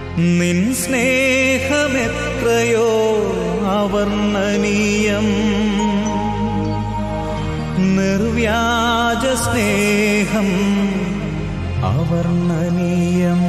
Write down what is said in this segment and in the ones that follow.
നിൻ സ്നേഹമെത്രയോ അവർണ്ണനീയം നിർവ്യാജ സ്നേഹം അവർണ്ണനീയം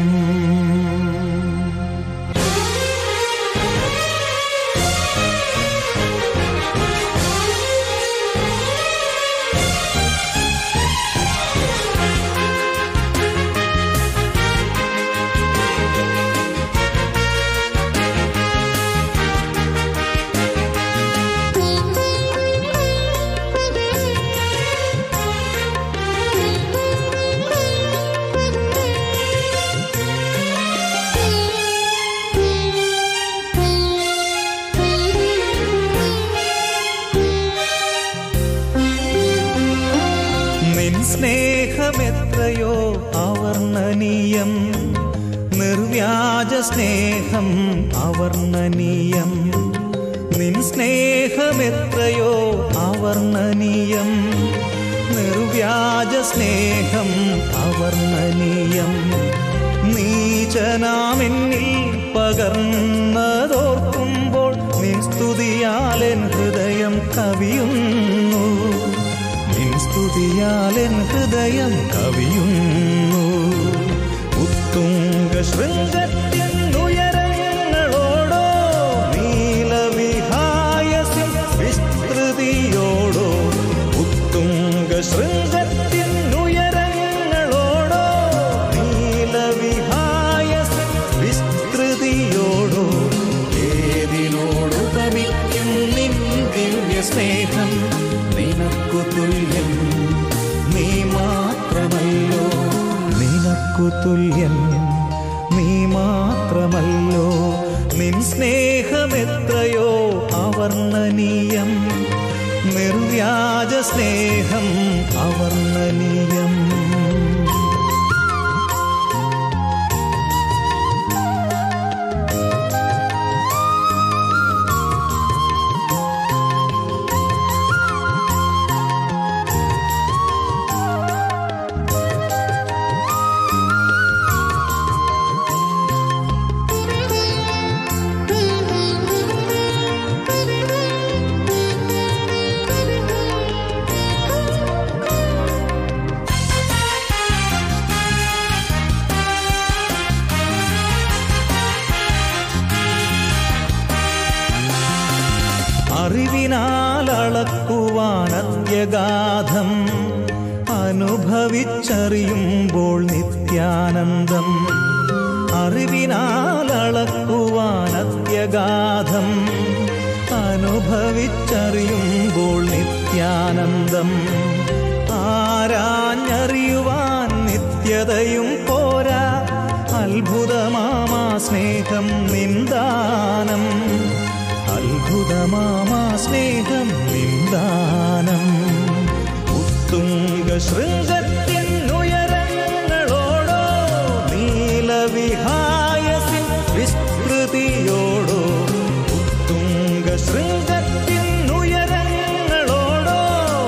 നിൻ സ്നേഹമെത്രയോ അവർണ്ണനീയം നിർവ്യാജ സ്നേഹം അവർണ്ണനീയം നിൻ സ്നേഹമെത്രയോ അവർണ്ണനീയം നിർവ്യാജ സ്നേഹം അവർണ്ണനീയം നീചനാമെന്നിൽ പകർന്നതോർക്കുമ്പോൾ നിൻ സ്തുതിയാലെൻ ഹൃദയം കവിയുന്നു നിൻ സ്തുതിയാലെൻ ഹൃദയം കവിയുന്നു ഉത്തുംഗ ശൃംഗത്തിനുയരങ്ങളോടോ നീലവിഹായസിൻ വിസ്തൃതിയോടോ ഉത്തുംഗ ശൃംഗത്തിനുയരങ്ങളോടോ നീലവിഹായസിൻ വിസ്തൃതിയോടോ ഏതിനോടു തമിക്കും നിൻ ദിവ്യ സ്നേഹം നിനക്കു തുല്യം നീ മാത്രമല്ലോ നിനക്കു തുല്യം നീ മാത്രമല്ലോ നിൻ സ്നേഹമെത്രയോ അവർണ്ണനീയം നിർവ്യാജ സ്നേഹം അവർണ്ണനീയം അറിവിനാൽ അളക്കുവാൻ അത്യഗാധം അനുഭവിച്ചറിയുമ്പോൾ നിത്യാനന്ദം അറിവിനാൽ അളക്കുവാൻ അത്യഗാധം അനുഭവിച്ചറിയുമ്പോൾ നിത്യാനന്ദം ആരാഞ്ഞറിയുവാൻ നിത്യതയും പോരാ അത്ഭുതമാമാ സ്നേഹം നിന്ദാനം അത്ഭുതമാമാ സ്നേഹം നിന്ദാനം ഉത്തുംഗ ശൃംഗത്തിനുയരങ്ങളോടോ നീലവിഹായസിൻ വിസ്തൃതിയോടോ ഉത്തുംഗ ശൃംഗത്തിനുയരങ്ങളോടോ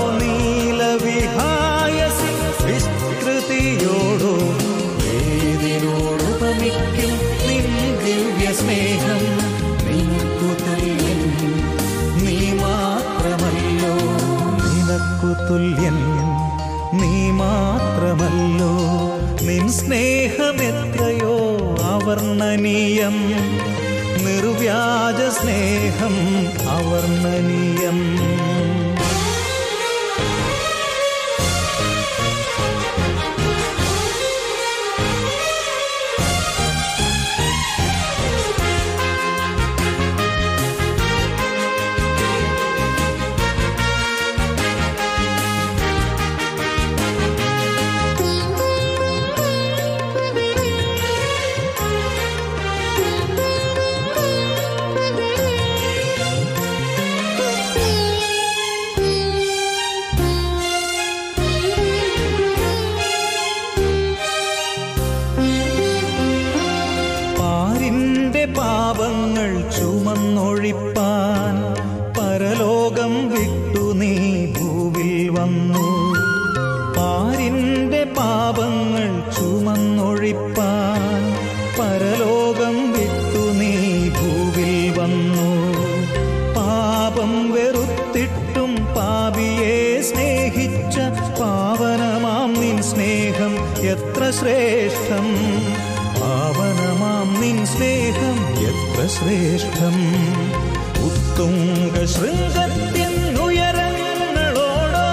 നീലവിഹായസിൻ വിസ്തൃതിയോടോ ഏതിനോടുപമിക്കും നിൻ ദിവ്യ സ്നേഹം നിനക്കു തുല്യൻ നീ മാത്രമല്ലോ നിനക്കു തുല്യൻ നീ മാത്രമല്ലോ നിൻ സ്നേഹമെത്രയോ അവർണ്ണനീയം നിർവ്യാജ സ്നേഹം അവർണ്ണനീയം പാരിന്റെ പാപങ്ങൾ ചുമന്നൊഴിപ്പാൻ പരലോകം വിട്ടു നീ ഭൂവിൽ വന്നു പാരിന്റെ പാപങ്ങൾ ചുമന്നൊഴിപ്പാൻ പരലോകം ശ്രേഷ്ഠം പാവനമാം നിൻ സ്നേഹം എത്ര ശ്രേഷ്ഠം ഉത്തുംഗ ശൃംഗത്തിൻ ഉയരങ്ങളോടോ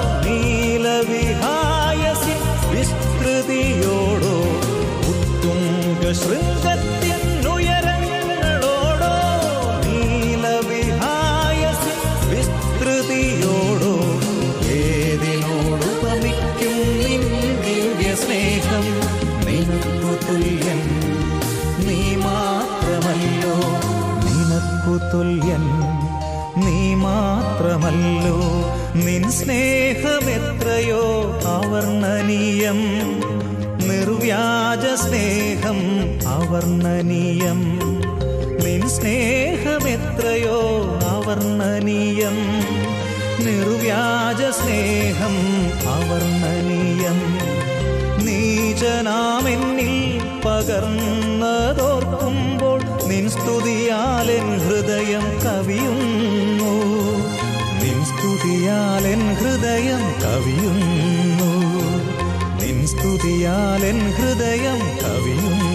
നീലവിഹായസി വിസ്തൃതിയോടോ ഉത്തുംഗ ശൃംഗത്തിൻ ഉയരങ്ങളോടോ നീലവിഹായസി വിസ്തൃതിയോടോ ഏതിനോടുപമിക്കും നിൻ ദിവ്യ സ്നേഹം നിനക്കു തുല്യൻ നീ മാത്രമല്ലോ നിനക്കു തുല്യൻ നീ മാത്രമല്ലോ നിൻ സ്നേഹമെത്രയോ അവർണ്ണനീയം നിർവ്യാജ സ്നേഹം അവർണ്ണനീയം നിൻ സ്നേഹമെത്രയോ അവർണ്ണനീയം നിർവ്യാജ സ്നേഹം അവർണ്ണനീയം നീചനാമെന്നിൽ പകർന്നതോർക്കുമ്പോൾ നിൻ സ്തുതിയാലെൻ ഹൃദയം കവിയുന്നു നിൻ സ്തുതിയാലെൻ ഹൃദയം കവിയുന്നു നിൻ സ്തുതിയാലെൻ ഹൃദയം കവിയുന്നു